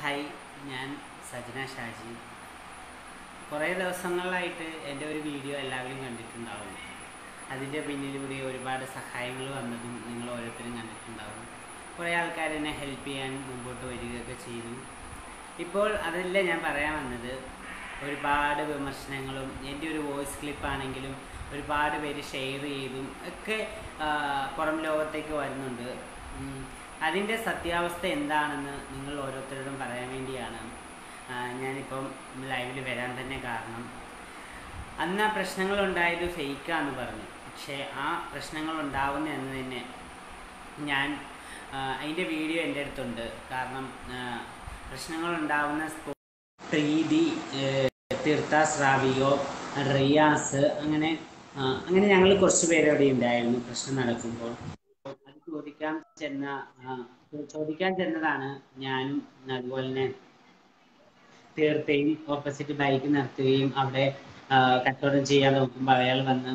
Hi ഞാൻ സജന ഷാജി കുറേ ദിവസങ്ങളിലായിട്ട് എൻ്റെ ഒരു വീഡിയോ എല്ലാവരും കണ്ടിട്ടുണ്ടാവും അതിൻ്റെ പിന്നിലൂടെ ഒരുപാട് സഹായങ്ങൾ വന്നതും നിങ്ങൾ ഓരോരുത്തരും കണ്ടിട്ടുണ്ടാവും കുറേ ആൾക്കാർ എന്നെ ഹെൽപ്പ് ചെയ്യാൻ മുമ്പോട്ട് വരികയൊക്കെ ചെയ്തു ഇപ്പോൾ അതല്ല ഞാൻ പറയാൻ വന്നത് ഒരുപാട് വിമർശനങ്ങളും എൻ്റെ ഒരു വോയിസ് ക്ലിപ്പാണെങ്കിലും ഒരുപാട് പേര് ഷെയർ ചെയ്തും ഒക്കെ ആ, പുറം ലോകത്തേക്ക് വരുന്നുണ്ട് ഉം. അതിൻ്റെ സത്യാവസ്ഥ എന്താണെന്ന് നിങ്ങൾ ഓരോരുത്തരോടും പറയാൻ വേണ്ടിയാണ് ആ, ഞാനിപ്പം ലൈവിൽ വരാൻ തന്നെ കാരണം അന്ന് ആ പ്രശ്നങ്ങൾ ഉണ്ടായത് ഫേക്കാന്ന് പറഞ്ഞു പക്ഷേ ആ പ്രശ്നങ്ങൾ ഉണ്ടാവുന്ന എന്ന് തന്നെ ഞാൻ ആ, അതിൻ്റെ വീഡിയോ എൻ്റെ അടുത്തുണ്ട് കാരണം ആ, പ്രശ്നങ്ങൾ ഉണ്ടാവുന്ന സ്പോ- പ്രീതി ഏഹ്, തീർത്ഥ ശ്രാവികോ റിയാസ് അങ്ങനെ ആ, അങ്ങനെ ഞങ്ങൾ കുറച്ച് പേര് അവിടെ ഉണ്ടായിരുന്നു പ്രശ്നം നടക്കുമ്പോൾ അത് ചോദിക്കാൻ ചെന്ന ആ, ചോദിക്കാൻ ചെന്നതാണ് ഞാനും അതുപോലെ തന്നെ തീർത്തയും ഓപ്പോസിറ്റ് ബൈക്ക് നിർത്തുകയും അവിടെ ആ, കച്ചവടം ചെയ്യാൻ നോക്കുമ്പോൾ അയാൾ വന്ന്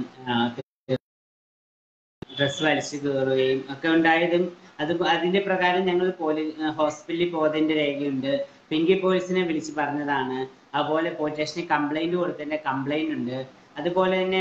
ഡ്രസ് വലിച്ചു കയറുകയും ഒക്കെ ഉണ്ടായതും അത് അതിന്റെ പ്രകാരം ഞങ്ങൾ പോലീ ഹോസ്പിറ്റലിൽ പോയതിന്റെ രേഖയുണ്ട് പിങ്കി പോലീസിനെ വിളിച്ച് പറഞ്ഞതാണ് അതുപോലെ പോലീസ് സ്റ്റേഷനിൽ കംപ്ലൈന്റ് കൊടുത്തതിന്റെ കംപ്ലൈന്റ് ഉണ്ട് അതുപോലെ തന്നെ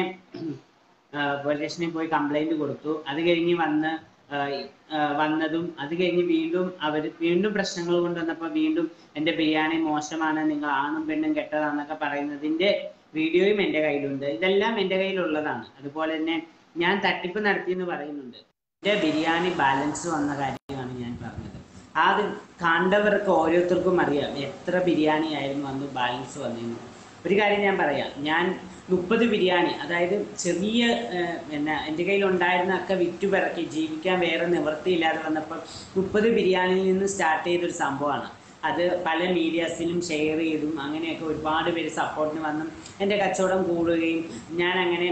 പോലീസ് സ്റ്റേഷനിൽ പോയി കംപ്ലൈന്റ് കൊടുത്തു അത് കഴിഞ്ഞ് വന്ന് ആ, ആ, വന്നതും അത് കഴിഞ്ഞ് വീണ്ടും അവർ വീണ്ടും പ്രശ്നങ്ങൾ കൊണ്ടുവന്നപ്പോൾ വീണ്ടും എൻ്റെ ബിരിയാണി മോശമാണ് നിങ്ങൾ ആണും പെണ്ണും കെട്ടതാന്നൊക്കെ പറയുന്നതിന്റെ വീഡിയോയും എൻ്റെ കയ്യിലുണ്ട് ഇതെല്ലാം എൻ്റെ കയ്യിലുള്ളതാണ് അതുപോലെ തന്നെ ഞാൻ തട്ടിപ്പ് നടത്തി എന്ന് പറയുന്നുണ്ട് എൻ്റെ ബിരിയാണി ബാലൻസ് വന്ന കാര്യമാണ് ഞാൻ പറഞ്ഞത് അത് കണ്ടവർക്ക് ഓരോരുത്തർക്കും അറിയാം എത്ര ബിരിയാണി ആയിരുന്നു അന്ന് ബാലൻസ് വന്നിരുന്നു ഒരു കാര്യം ഞാൻ പറയാം ഞാൻ മുപ്പത് ബിരിയാണി അതായത് ചെറിയ ഏഹ്, പിന്നെ എൻ്റെ കയ്യിൽ ഉണ്ടായിരുന്ന ഒക്കെ വിറ്റു പിറക്കി ജീവിക്കാൻ വേറെ നിവൃത്തിയില്ലാതെ വന്നപ്പോൾ മുപ്പത് ബിരിയാണിയിൽ നിന്ന് സ്റ്റാർട്ട് ചെയ്തൊരു സംഭവമാണ് അത് പല മീഡിയാസിലും ഷെയർ ചെയ്തും അങ്ങനെയൊക്കെ ഒരുപാട് പേര് സപ്പോർട്ടിന് വന്നും എൻ്റെ കച്ചവടം കൂടുകയും ഞാൻ അങ്ങനെ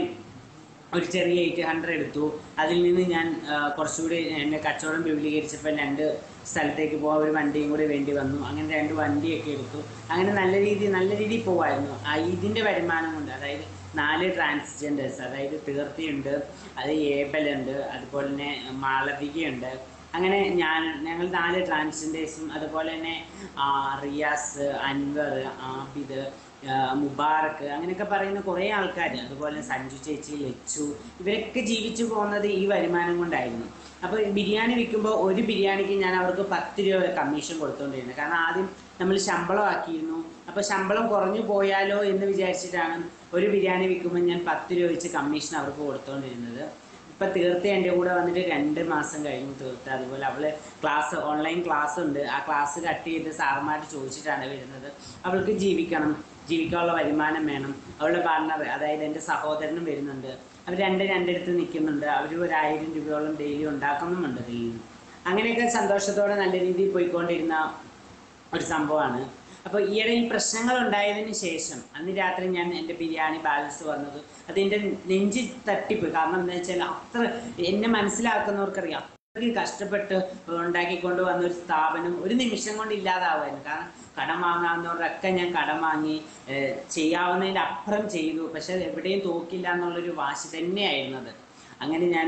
ഒരു ചെറിയ എയ്റ്റ് ഹൺഡ്രഡ് എടുത്തു അതിൽ നിന്ന് ഞാൻ ആ, കുറച്ചുകൂടി എൻ്റെ കച്ചവടം വിപുലീകരിച്ചപ്പോൾ രണ്ട് സ്ഥലത്തേക്ക് പോകാൻ ഒരു വണ്ടിയും കൂടി വേണ്ടി വന്നു അങ്ങനെ രണ്ട് വണ്ടിയൊക്കെ എടുത്തു അങ്ങനെ നല്ല രീതിയിൽ നല്ല രീതിയിൽ പോവായിരുന്നു ആ ഇതിൻ്റെ വരുമാനം കൊണ്ട് അതായത് നാല് ട്രാൻസ്ജെൻഡേഴ്സ് അതായത് തീർത്തിയുണ്ട് അത് ഏബലുണ്ട് അതുപോലെ തന്നെ മാളവികയുണ്ട് അങ്ങനെ ഞാൻ ഞങ്ങൾ നാല് ട്രാൻസ്ജെൻഡേഴ്സും അതുപോലെ തന്നെ ആ, റിയാസ് അൻവർ ആബിദ് ആ, മുബാറക്ക് അങ്ങനെയൊക്കെ പറയുന്ന കുറേ ആൾക്കാർ അതുപോലെ സഞ്ജു ചേച്ചി ലച്ചു ഇവരൊക്കെ ജീവിച്ചു പോകുന്നത് ഈ വരുമാനം കൊണ്ടായിരുന്നു അപ്പോൾ ബിരിയാണി വിൽക്കുമ്പോൾ ഒരു ബിരിയാണിക്ക് ഞാൻ അവർക്ക് പത്ത് രൂപ വരെ കമ്മീഷൻ കൊടുത്തുകൊണ്ടിരുന്നത് കാരണം ആദ്യം നമ്മൾ ശമ്പളം ആക്കിയിരുന്നു അപ്പോൾ ശമ്പളം കുറഞ്ഞു പോയാലോ എന്ന് വിചാരിച്ചിട്ടാണ് ഒരു ബിരിയാണി വിൽക്കുമ്പോൾ ഞാൻ പത്ത് രൂപ വെച്ച് കമ്മീഷൻ അവർക്ക് കൊടുത്തുകൊണ്ടിരുന്നത് ഇപ്പൊ തീർത്ത എൻ്റെ കൂടെ വന്നിട്ട് രണ്ട് മാസം കഴിഞ്ഞു തീർത്ത അതുപോലെ അവള് ക്ലാസ് ഓൺലൈൻ ക്ലാസ് ഉണ്ട് ആ ക്ലാസ് കട്ട് ചെയ്ത് സാറുമാർ ചോദിച്ചിട്ടാണ് വരുന്നത് അവൾക്ക് ജീവിക്കണം ജീവിക്കാനുള്ള വരുമാനം വേണം അവളുടെ പാർട്ണർ അതായത് എൻ്റെ സഹോദരനും വരുന്നുണ്ട് അവർ രണ്ട് രണ്ടിടത്ത് നിൽക്കുന്നുണ്ട് അവർ ഒരു ആയിരം രൂപയോളം ഡെയിലി ഉണ്ടാക്കുന്നുമുണ്ട് ഇതിൽ നിന്ന് അങ്ങനെയൊക്കെ സന്തോഷത്തോടെ നല്ല രീതിയിൽ പോയിക്കൊണ്ടിരുന്ന ഒരു സംഭവമാണ് അപ്പോൾ ഈയിടെ ഈ പ്രശ്നങ്ങൾ ഉണ്ടായതിന് ശേഷം അന്ന് രാത്രി ഞാൻ എൻ്റെ ബിരിയാണി ബാലൻസ് വന്നത് അതിൻ്റെ നെഞ്ചി തട്ടിപ്പ് കാരണം എന്താ വെച്ചാൽ അത്ര എന്നെ മനസ്സിലാക്കുന്നവർക്കറിയാം അത്രയ്ക്ക് കഷ്ടപ്പെട്ട് ഉണ്ടാക്കിക്കൊണ്ട് വന്ന ഒരു സ്ഥാപനം ഒരു നിമിഷം കൊണ്ട് ഇല്ലാതാവുമായിരുന്നു കാരണം കടം വാങ്ങാവുന്നവരൊക്കെ ഞാൻ കടം വാങ്ങി ഏഹ് ചെയ്യാവുന്നതിൻ്റെ അപ്പുറം ചെയ്തു പക്ഷെ എവിടെയും തോക്കില്ല എന്നുള്ളൊരു വാശി തന്നെയായിരുന്നു അത് അങ്ങനെ ഞാൻ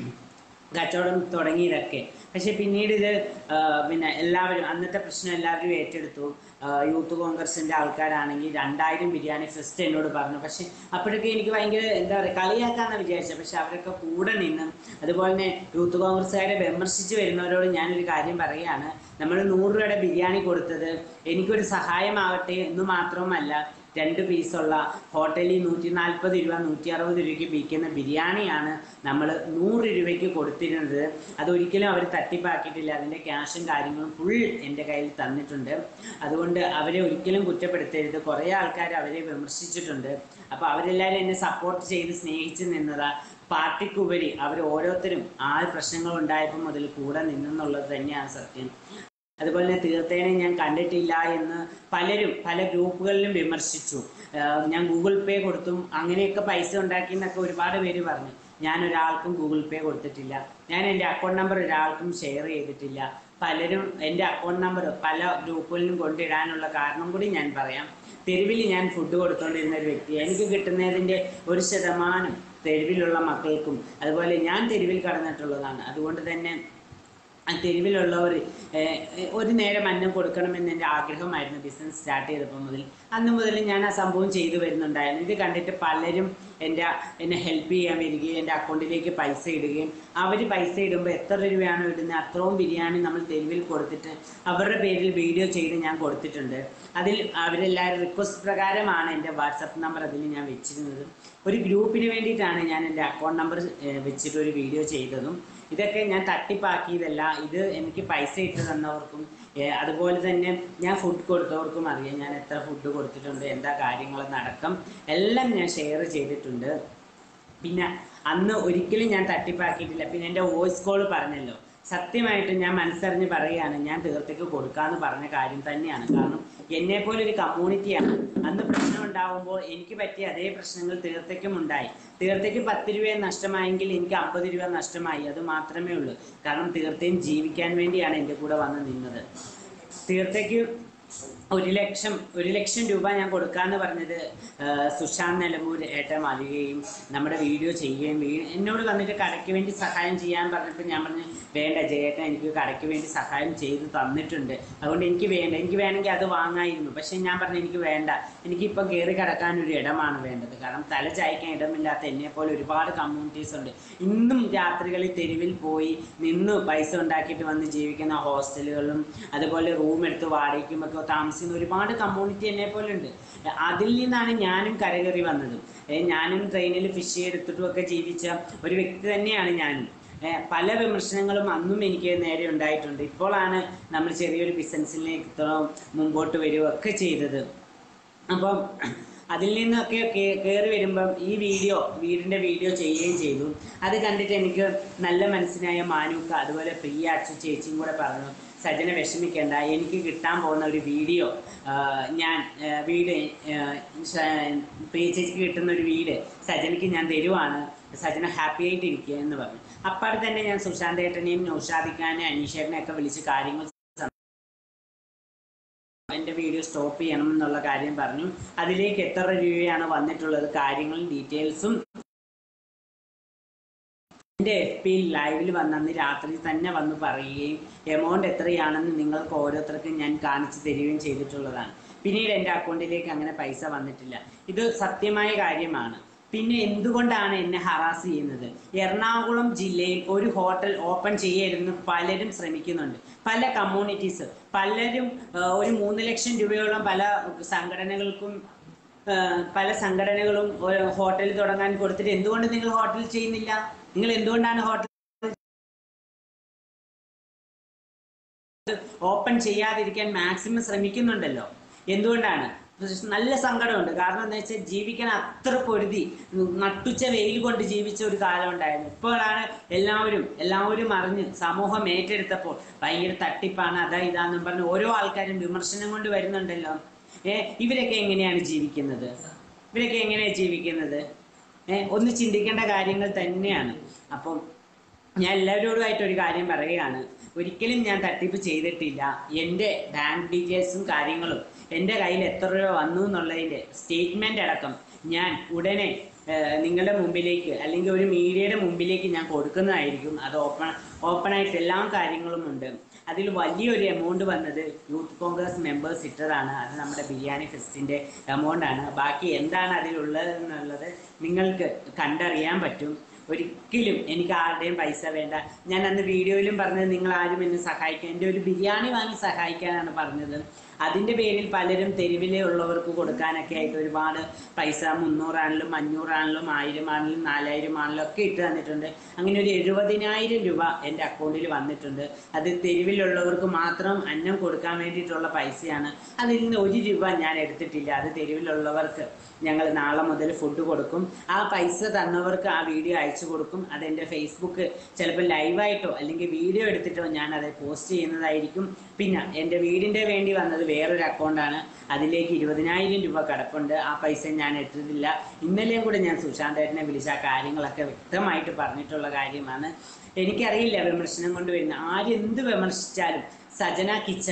കച്ചവടം തുടങ്ങിയതൊക്കെ പക്ഷെ പിന്നീട് ഇത് ആ, പിന്നെ എല്ലാവരും അന്നത്തെ പ്രശ്നം എല്ലാവരും ഏറ്റെടുത്തു ആ, യൂത്ത് കോൺഗ്രസിന്റെ ആൾക്കാരാണെങ്കിൽ രണ്ടായിരം ബിരിയാണി ഫസ്റ്റ് എന്നോട് പറഞ്ഞു പക്ഷെ അപ്പോഴൊക്കെ എനിക്ക് ഭയങ്കര എന്താ പറയുക കളിയാക്കാന്ന് വിചാരിച്ചത് പക്ഷെ അവരൊക്കെ കൂടെ നിന്നും അതുപോലെ തന്നെ യൂത്ത് കോൺഗ്രസ്സുകാരെ വിമർശിച്ച് വരുന്നവരോട് ഞാനൊരു കാര്യം പറയുകയാണ് നമ്മൾ നൂറ് രൂപയുടെ ബിരിയാണി കൊടുത്തത് എനിക്കൊരു സഹായമാവട്ടെ എന്ന് മാത്രവുമല്ല രണ്ട് പീസുള്ള ഹോട്ടലിൽ നൂറ്റി നാൽപ്പത് രൂപ നൂറ്റി അറുപത് രൂപയ്ക്ക് വിൽക്കുന്ന ബിരിയാണിയാണ് നമ്മൾ നൂറ് രൂപയ്ക്ക് കൊടുത്തിരുന്നത് അതൊരിക്കലും അവർ തട്ടിപ്പാക്കിയിട്ടില്ല അതിൻ്റെ ക്യാഷും കാര്യങ്ങളും ഫുൾ എൻ്റെ കയ്യിൽ തന്നിട്ടുണ്ട് അതുകൊണ്ട് അവരെ ഒരിക്കലും കുറ്റപ്പെടുത്തരുത് കുറേ ആൾക്കാർ അവരെ വിമർശിച്ചിട്ടുണ്ട് അപ്പോൾ അവരെല്ലാവരും എന്നെ സപ്പോർട്ട് ചെയ്ത് സ്നേഹിച്ച് നിന്നതാ പാർട്ടിക്കുപരി അവർ ഓരോരുത്തരും ആ പ്രശ്നങ്ങൾ ഉണ്ടായപ്പോൾ മുതൽ കൂടെ നിന്നെന്നുള്ളത് തന്നെയാണ് സത്യം അതുപോലെ തന്നെ തീർത്തേനെ ഞാൻ കണ്ടിട്ടില്ല എന്ന് പലരും പല ഗ്രൂപ്പുകളിലും വിമർശിച്ചു ആഹ് ഞാൻ ഗൂഗിൾ പേ കൊടുത്തും അങ്ങനെയൊക്കെ പൈസ ഉണ്ടാക്കി എന്നൊക്കെ ഒരുപാട് പേര് പറഞ്ഞു ഞാൻ ഒരാൾക്കും ഗൂഗിൾ പേ കൊടുത്തിട്ടില്ല ഞാൻ എൻ്റെ അക്കൗണ്ട് നമ്പർ ഒരാൾക്കും ഷെയർ ചെയ്തിട്ടില്ല പലരും എൻ്റെ അക്കൗണ്ട് നമ്പർ പല ഗ്രൂപ്പുകളിലും കൊണ്ടിടാനുള്ള കാരണം കൂടി ഞാൻ പറയാം തെരുവിൽ ഞാൻ ഫുഡ് കൊടുത്തുകൊണ്ടിരുന്ന ഒരു വ്യക്തിയാണ് എനിക്ക് കിട്ടുന്നതിൻ്റെ ഒരു ശതമാനം തെരുവിലുള്ള മക്കൾക്കും അതുപോലെ ഞാൻ തെരുവിൽ കടന്നിട്ടുള്ളതാണ് അതുകൊണ്ട് തന്നെ ആ തെരുവിലുള്ളവർ ഏഹ്, ഒരു നേരം അന്നം കൊടുക്കണമെന്ന് എൻ്റെ ആഗ്രഹമായിരുന്നു ബിസിനസ് സ്റ്റാർട്ട് ചെയ്തപ്പോൾ മുതൽ അന്ന് മുതൽ ഞാൻ ആ സംഭവം ചെയ്തു വരുന്നുണ്ടായിരുന്നു ഇത് കണ്ടിട്ട് പലരും എൻ്റെ എന്നെ ഹെൽപ്പ് ചെയ്യാൻ വരികയും എൻ്റെ അക്കൗണ്ടിലേക്ക് പൈസ ഇടുകയും അവർ പൈസ ഇടുമ്പോൾ എത്ര രൂപയാണോ ഇടുന്നത് അത്രയും ബിരിയാണി നമ്മൾ തെരുവിൽ കൊടുത്തിട്ട് അവരുടെ പേരിൽ വീഡിയോ ചെയ്ത് ഞാൻ കൊടുത്തിട്ടുണ്ട് അതിൽ അവരെല്ലാവരും റിക്വസ്റ്റ് പ്രകാരമാണ് എൻ്റെ വാട്സപ്പ് നമ്പർ അതിൽ ഞാൻ വെച്ചിരുന്നത് ഒരു ഗ്രൂപ്പിന് വേണ്ടിയിട്ടാണ് ഞാൻ എൻ്റെ അക്കൗണ്ട് നമ്പർ വെച്ചിട്ട് ഒരു വീഡിയോ ചെയ്തതും ഇതൊക്കെ ഞാൻ തട്ടിപ്പാക്കിയതല്ല ഇത് എനിക്ക് പൈസ ഇട്ട് തന്നവർക്കും ഏഹ് അതുപോലെ തന്നെ ഞാൻ ഫുഡ് കൊടുത്തവർക്കും അറിയാം ഞാൻ എത്ര ഫുഡ് കൊടുത്തിട്ടുണ്ട് എന്താ കാര്യങ്ങളെന്നടക്കം എല്ലാം ഞാൻ ഷെയർ ചെയ്തിട്ടുണ്ട് പിന്നെ അന്ന് ഒരിക്കലും ഞാൻ തട്ടിപ്പാക്കിയിട്ടില്ല പിന്നെ എൻ്റെ വോയിസ് കോൾ പറഞ്ഞല്ലോ സത്യമായിട്ടും ഞാൻ മനസ്സറിഞ്ഞ് പറയുകയാണ് ഞാൻ തീർത്തേക്ക് കൊടുക്കാന്ന് പറഞ്ഞ കാര്യം തന്നെയാണ് കാരണം എന്നെ പോലെ ഒരു കമ്മ്യൂണിറ്റിയാണ് അന്ന് പ്രശ്നം ഉണ്ടാവുമ്പോൾ എനിക്ക് പറ്റിയ അതേ പ്രശ്നങ്ങൾ തീർത്തേക്കും ഉണ്ടായി തീർത്തേക്ക് പത്ത് രൂപ നഷ്ടമായെങ്കിൽ എനിക്ക് അമ്പത് രൂപ നഷ്ടമായി അത് മാത്രമേ ഉള്ളൂ കാരണം തീർത്തേയും ജീവിക്കാൻ വേണ്ടിയാണ് എൻ്റെ കൂടെ വന്ന് നിന്നത് തീർത്തേക്ക് ഒരു ലക്ഷം ഒരു ലക്ഷം രൂപ ഞാൻ കൊടുക്കാന്ന് പറഞ്ഞത് ആ, സുശാന്ത് നിലമ്പൂർ ഏട്ടൻ വരികയും നമ്മുടെ വീഡിയോ ചെയ്യുകയും വീ- എന്നോട് വന്നിട്ട് കടയ്ക്ക് വേണ്ടി സഹായം ചെയ്യാൻ പറഞ്ഞപ്പോൾ ഞാൻ പറഞ്ഞു വേണ്ട ജയേട്ടൻ എനിക്ക് കടയ്ക്ക് വേണ്ടി സഹായം ചെയ്ത് തന്നിട്ടുണ്ട് അതുകൊണ്ട് എനിക്ക് വേണ്ട എനിക്ക് വേണമെങ്കിൽ അത് വാങ്ങായിരുന്നു പക്ഷേ ഞാൻ പറഞ്ഞു എനിക്ക് വേണ്ട എനിക്കിപ്പം കയറി കിടക്കാൻ ഒരു ഇടമാണ് വേണ്ടത് കാരണം തല ചായ്ക്കാൻ ഇടമില്ലാത്ത എന്നെ പോലെ ഒരുപാട് കമ്മ്യൂണിറ്റീസ് ഉണ്ട് ഇന്നും രാത്രികളിൽ തെരുവിൽ പോയി നിന്ന് പൈസ ഉണ്ടാക്കിയിട്ട് വന്ന് ജീവിക്കുന്ന ഹോസ്റ്റലുകളും അതുപോലെ റൂം എടുത്ത് വാടകയ്ക്കും ഒക്കെ താമസിക്കുന്ന ഒരുപാട് കമ്മ്യൂണിറ്റി എന്നെ പോലെ ഉണ്ട് അതിൽ നിന്നാണ് ഞാനും കരകയറി വന്നത് ഏ, ഞാനും ട്രെയിനിൽ ഫിഷ് എടുത്തിട്ടും ഒക്കെ ജീവിച്ച ഒരു വ്യക്തി തന്നെയാണ് ഞാനും ഏ, പല വിമർശനങ്ങളും അന്നും എനിക്ക് നേരെ ഉണ്ടായിട്ടുണ്ട് ഇപ്പോഴാണ് നമ്മൾ ചെറിയൊരു ബിസിനസ്സിലേക്ക് ഇത്ര മുമ്പോട്ട് വരികയൊക്കെ ചെയ്തത് അപ്പം അതിൽ നിന്നൊക്കെ കയറി വരുമ്പം ഈ വീഡിയോ വീടിൻ്റെ വീഡിയോ ചെയ്യുകയും ചെയ്തു അത് കണ്ടിട്ട് എനിക്ക് നല്ല മനസ്സിനായ മാനൂക്ക അതുപോലെ പ്രിയ അച്ചു ചേച്ചിയും കൂടെ പറഞ്ഞു സജന വിഷമിക്കേണ്ട എനിക്ക് കിട്ടാൻ പോകുന്ന ഒരു വീഡിയോ ഞാൻ ആ, വീട് ആ, ശ- പ്രിയ ചേച്ചിക്ക് കിട്ടുന്ന ഒരു വീട് സജനയ്ക്ക് ഞാൻ തരുവാണ് സജന ഹാപ്പി ആയിട്ട് ഇരിക്കുക എന്ന് പറഞ്ഞു അപ്പാടെ തന്നെ ഞാൻ സുശാന്ത് ഏട്ടനെയും നൗഷാദിഖാനെ അനീഷേട്ടനെ ഒക്കെ വിളിച്ച് കാര്യങ്ങൾ എൻ്റെ വീഡിയോ സ്റ്റോപ്പ് ചെയ്യണം എന്നുള്ള കാര്യം പറഞ്ഞു അതിലേക്ക് എത്ര രൂപയാണ് വന്നിട്ടുള്ളത് കാര്യങ്ങളും ഡീറ്റെയിൽസും എൻ്റെ എഫ് പിയിൽ ലൈവിൽ വന്ന് അന്ന് രാത്രി തന്നെ വന്ന് പറയുകയും എമൗണ്ട് എത്രയാണെന്ന് നിങ്ങൾക്ക് ഓരോരുത്തർക്കും ഞാൻ കാണിച്ചു തരികയും ചെയ്തിട്ടുള്ളതാണ് പിന്നീട് എൻ്റെ അക്കൗണ്ടിലേക്ക് അങ്ങനെ പൈസ വന്നിട്ടില്ല ഇത് സത്യമായ കാര്യമാണ് പിന്നെ എന്തുകൊണ്ടാണ് എന്നെ ഹറാസ് ചെയ്യുന്നത് എറണാകുളം ജില്ലയിൽ ഒരു ഹോട്ടൽ ഓപ്പൺ ചെയ്യരുതെന്ന് പലരും ശ്രമിക്കുന്നുണ്ട് പല കമ്മ്യൂണിറ്റീസ് പലരും ആ, ഒരു മൂന്ന് ലക്ഷം രൂപയോളം പല സംഘടനകൾക്കും ആ, പല സംഘടനകളും ഒരു ഹോട്ടൽ തുടങ്ങാൻ കൊടുത്തിട്ട് എന്തുകൊണ്ട് നിങ്ങൾ ഹോട്ടൽ ചെയ്യുന്നില്ല നിങ്ങൾ എന്തുകൊണ്ടാണ് ഹോട്ടൽ ഓപ്പൺ ചെയ്യാതിരിക്കാൻ മാക്സിമം ശ്രമിക്കുന്നുണ്ടല്ലോ എന്തുകൊണ്ടാണ് നല്ല സങ്കടമുണ്ട് കാരണം എന്താ വെച്ചാൽ ജീവിക്കാൻ അത്ര പൊരുതി നട്ടുച്ച വെയിൽ കൊണ്ട് ജീവിച്ച ഒരു കാലം ഉണ്ടായിരുന്നു ഇപ്പോഴാണ് എല്ലാവരും എല്ലാവരും അറിഞ്ഞ് സമൂഹം ഏറ്റെടുത്തപ്പോൾ ഭയങ്കര തട്ടിപ്പാണ് അതാ ഇതാന്നും പറഞ്ഞ് ഓരോ ആൾക്കാരും വിമർശനം കൊണ്ട് വരുന്നുണ്ടല്ലോ ഏ ഇവരൊക്കെ എങ്ങനെയാണ് ജീവിക്കുന്നത് ഇവരൊക്കെ എങ്ങനെയാണ് ജീവിക്കുന്നത് ഏ ഒന്ന് ചിന്തിക്കേണ്ട കാര്യങ്ങൾ തന്നെയാണ് അപ്പം ഞാൻ എല്ലാവരോടുമായിട്ട് ഒരു കാര്യം പറയുകയാണ് ഒരിക്കലും ഞാൻ തട്ടിപ്പ് ചെയ്തിട്ടില്ല എൻ്റെ ബാങ്ക് ഡീറ്റെയിൽസും കാര്യങ്ങളും എൻ്റെ കയ്യിൽ എത്ര രൂപ വന്നു എന്നുള്ളതിൻ്റെ സ്റ്റേറ്റ്മെൻ്റ് അടക്കം ഞാൻ ഉടനെ ഏഹ്, നിങ്ങളുടെ മുമ്പിലേക്ക് അല്ലെങ്കിൽ ഒരു മീഡിയയുടെ മുമ്പിലേക്ക് ഞാൻ കൊടുക്കുന്നതായിരിക്കും അത് ഓപ്പൺ ഓപ്പണായിട്ട് എല്ലാ കാര്യങ്ങളും ഉണ്ട് അതിൽ വലിയൊരു എമൗണ്ട് വന്നത് യൂത്ത് കോൺഗ്രസ് മെമ്പേഴ്സ് ഇട്ടതാണ് അത് നമ്മുടെ ബിരിയാണി ഫെസ്റ്റിൻ്റെ എമൗണ്ട് ആണ് ബാക്കി എന്താണ് അതിലുള്ളത് എന്നുള്ളത് നിങ്ങൾക്ക് കണ്ടറിയാൻ പറ്റും ഒരിക്കലും എനിക്ക് ആരുടെയും പൈസ വേണ്ട ഞാൻ അന്ന് വീഡിയോയിലും പറഞ്ഞത് നിങ്ങൾ ആരും എന്നെ സഹായിക്കാൻ എൻ്റെ ഒരു ബിരിയാണി വാങ്ങി സഹായിക്കാനാണ് പറഞ്ഞത് അതിൻ്റെ പേരിൽ പലരും തെരുവിലെ ഉള്ളവർക്ക് കൊടുക്കാനൊക്കെ ആയിട്ട് ഒരുപാട് പൈസ മുന്നൂറാണെങ്കിലും അഞ്ഞൂറാണെങ്കിലും ആയിരം ആണെങ്കിലും നാലായിരം ആണെങ്കിലും ഒക്കെ ഇട്ട് തന്നിട്ടുണ്ട് അങ്ങനെ ഒരു എഴുപതിനായിരം രൂപ എൻ്റെ അക്കൗണ്ടിൽ വന്നിട്ടുണ്ട് അത് തെരുവിലുള്ളവർക്ക് മാത്രം അന്നം കൊടുക്കാൻ വേണ്ടിയിട്ടുള്ള പൈസയാണ് അതിൽ നിന്ന് ഒരു രൂപ ഞാൻ എടുത്തിട്ടില്ല അത് തെരുവിലുള്ളവർക്ക് ഞങ്ങൾ നാളെ മുതൽ ഫുഡ് കൊടുക്കും ആ പൈസ തന്നവർക്ക് ആ വീഡിയോ അയച്ചു കൊടുക്കും അതെൻ്റെ ഫേസ്ബുക്ക് ചിലപ്പോൾ ലൈവായിട്ടോ അല്ലെങ്കിൽ വീഡിയോ എടുത്തിട്ടോ ഞാൻ അത് പോസ്റ്റ് ചെയ്യുന്നതായിരിക്കും പിന്നെ എൻ്റെ വീടിൻ്റെ വേണ്ടി വന്നത് വേറൊരു അക്കൗണ്ടാണ് അതിലേക്ക് ഇരുപതിനായിരം രൂപ കിടപ്പുണ്ട് ആ പൈസ ഞാൻ എടുത്തിട്ടില്ല ഇന്നലെയും കൂടെ ഞാൻ സുശാന്തേട്ടനെ വിളിച്ച ആ കാര്യങ്ങളൊക്കെ വ്യക്തമായിട്ട് പറഞ്ഞിട്ടുള്ള കാര്യമാണ് എനിക്കറിയില്ല വിമർശനം കൊണ്ട് വരുന്ന ആരെന്ത് വിമർശിച്ചാലും സജന കിച്ചൺ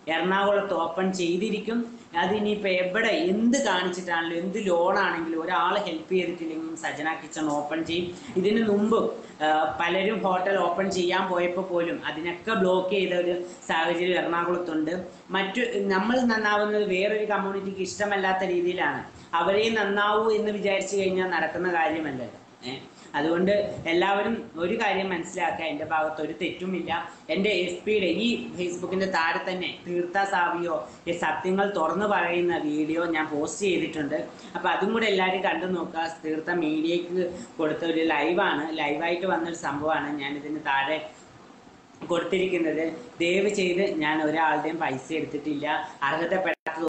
എറണാകുളത്ത് ഓപ്പൺ ചെയ്തിരിക്കും അതിനിപ്പോൾ എവിടെ എന്ത് കാണിച്ചിട്ടാണെങ്കിലും എന്ത് ലോണാണെങ്കിലും ഒരാൾ ഹെൽപ്പ് ചെയ്തിട്ടില്ലെങ്കിലും സജന കിച്ചൺ ഓപ്പൺ ചെയ്യും ഇതിന് മുമ്പ് ആ, പലരും ഹോട്ടൽ ഓപ്പൺ ചെയ്യാൻ പോയപ്പോൾ പോലും അതിനൊക്കെ ബ്ലോക്ക് ചെയ്ത ഒരു സാഹചര്യം എറണാകുളത്തുണ്ട് മറ്റു നമ്മൾ നന്നാവുന്നത് വേറൊരു കമ്മ്യൂണിറ്റിക്ക് ഇഷ്ടമല്ലാത്ത രീതിയിലാണ് അവരെയും നന്നാവൂ എന്ന് വിചാരിച്ചു കഴിഞ്ഞാൽ നടക്കുന്ന കാര്യമല്ലല്ലോ ഏഹ് അതുകൊണ്ട് എല്ലാവരും ഒരു കാര്യം മനസ്സിലാക്കുക എൻ്റെ ഭാഗത്ത് ഒരു തെറ്റുമില്ല എൻ്റെ എഫ് പിയുടെ ഈ ഫേസ്ബുക്കിൻ്റെ താഴെ തന്നെ തീർത്ഥ സാവിയോ ഈ സത്യങ്ങൾ തുറന്നു പറയുന്ന വീഡിയോ ഞാൻ പോസ്റ്റ് ചെയ്തിട്ടുണ്ട് അപ്പോൾ അതും കൂടെ എല്ലാവരും കണ്ടു നോക്കുക തീർത്ഥ മീഡിയക്ക് കൊടുത്ത ഒരു ലൈവാണ് ലൈവായിട്ട് വന്നൊരു സംഭവമാണ് ഞാൻ ഇതിന് താഴെ കൊടുത്തിരിക്കുന്നത് ദയവ് ചെയ്ത് ഞാൻ ഒരാളുടെയും പൈസ എടുത്തിട്ടില്ല അർഹതപ്പെടാത്ത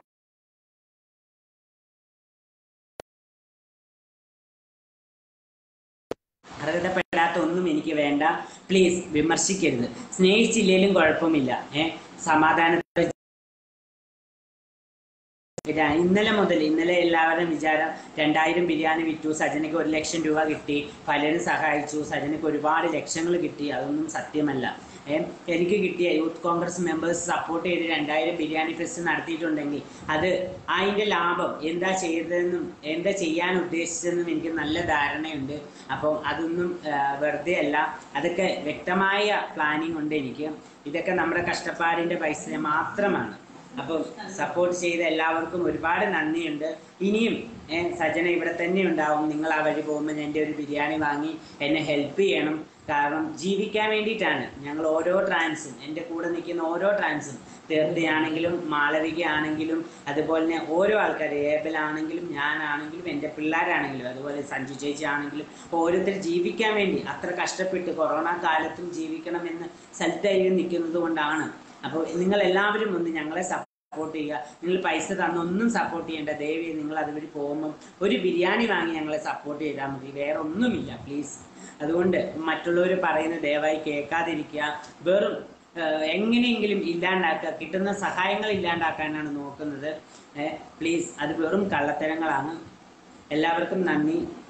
അർഹതപ്പെടാത്ത ഒന്നും എനിക്ക് വേണ്ട പ്ലീസ് വിമർശിക്കരുത് സ്നേഹിച്ചില്ലേലും കുഴപ്പമില്ല ഏ സമാധാനത്തോടെ ഇതാ, ഇന്നലെ മുതൽ ഇന്നലെ എല്ലാവരുടെയും വിചാരം രണ്ടായിരം ബിരിയാണി വിറ്റു സജനയ്ക്ക് ഒരു ലക്ഷം രൂപ കിട്ടി പലരും സഹായിച്ചു സജനയ്ക്ക് ഒരുപാട് ലക്ഷങ്ങൾ കിട്ടി അതൊന്നും സത്യമല്ല ഏ, എനിക്ക് കിട്ടിയ യൂത്ത് കോൺഗ്രസ് മെമ്പേഴ്സ് സപ്പോർട്ട് ചെയ്ത് രണ്ടായിരം ബിരിയാണി ഫെസ്റ്റ് നടത്തിയിട്ടുണ്ടെങ്കിൽ അത് അതിൻ്റെ ലാഭം എന്താ ചെയ്തതെന്നും എന്താ ചെയ്യാൻ ഉദ്ദേശിച്ചതെന്നും എനിക്ക് നല്ല ധാരണയുണ്ട് അപ്പോൾ അതൊന്നും ആ, വെറുതെ അല്ല അതൊക്കെ വ്യക്തമായ പ്ലാനിങ് ഉണ്ട് എനിക്ക് ഇതൊക്കെ നമ്മുടെ കഷ്ടപ്പാടിൻ്റെ പൈസ മാത്രമാണ് അപ്പം സപ്പോർട്ട് ചെയ്ത എല്ലാവർക്കും ഒരുപാട് നന്ദിയുണ്ട് ഇനിയും ഏ, സജന ഇവിടെ തന്നെ ഉണ്ടാവും നിങ്ങൾ ആ വഴി പോകുമ്പോൾ എൻ്റെ ഒരു ബിരിയാണി വാങ്ങി എന്നെ ഹെൽപ്പ് ചെയ്യണം കാരണം ജീവിക്കാൻ വേണ്ടിയിട്ടാണ് ഞങ്ങൾ ഓരോ ട്രാൻസും എൻ്റെ കൂടെ നിൽക്കുന്ന ഓരോ ട്രാൻസും തീർത്ഥയാണെങ്കിലും മാളവിക ആണെങ്കിലും അതുപോലെ തന്നെ ഓരോ ആൾക്കാർ ഏബലാണെങ്കിലും ഞാനാണെങ്കിലും എൻ്റെ പിള്ളേരാണെങ്കിലും അതുപോലെ സഞ്ജു ചേച്ചി ആണെങ്കിലും ഓരോരുത്തർ ജീവിക്കാൻ വേണ്ടി അത്ര കഷ്ടപ്പെട്ട് കൊറോണ കാലത്തും ജീവിക്കണമെന്ന് സ്ഥലത്തായി നിൽക്കുന്നത് കൊണ്ടാണ് അപ്പോൾ നിങ്ങൾ എല്ലാവരും ഒന്ന് ഞങ്ങളെ സപ്പോർട്ട് ചെയ്യുക നിങ്ങൾ പൈസ തന്നൊന്നും സപ്പോർട്ട് ചെയ്യേണ്ട ദയവി നിങ്ങൾ അതുവഴി പോകുമ്പം ഒരു ബിരിയാണി വാങ്ങി ഞങ്ങളെ സപ്പോർട്ട് ചെയ്താൽ മതി വേറെ ഒന്നുമില്ല പ്ലീസ് അതുകൊണ്ട് മറ്റുള്ളവർ പറയുന്നത് ദയവായി കേൾക്കാതിരിക്കുക വെറും ഏഹ്, എങ്ങനെയെങ്കിലും ഇല്ലാണ്ടാക്കുക കിട്ടുന്ന സഹായങ്ങൾ ഇല്ലാണ്ടാക്കാനാണ് നോക്കുന്നത് പ്ലീസ് അത് വെറും കള്ളത്തരങ്ങളാണ് എല്ലാവർക്കും നന്ദി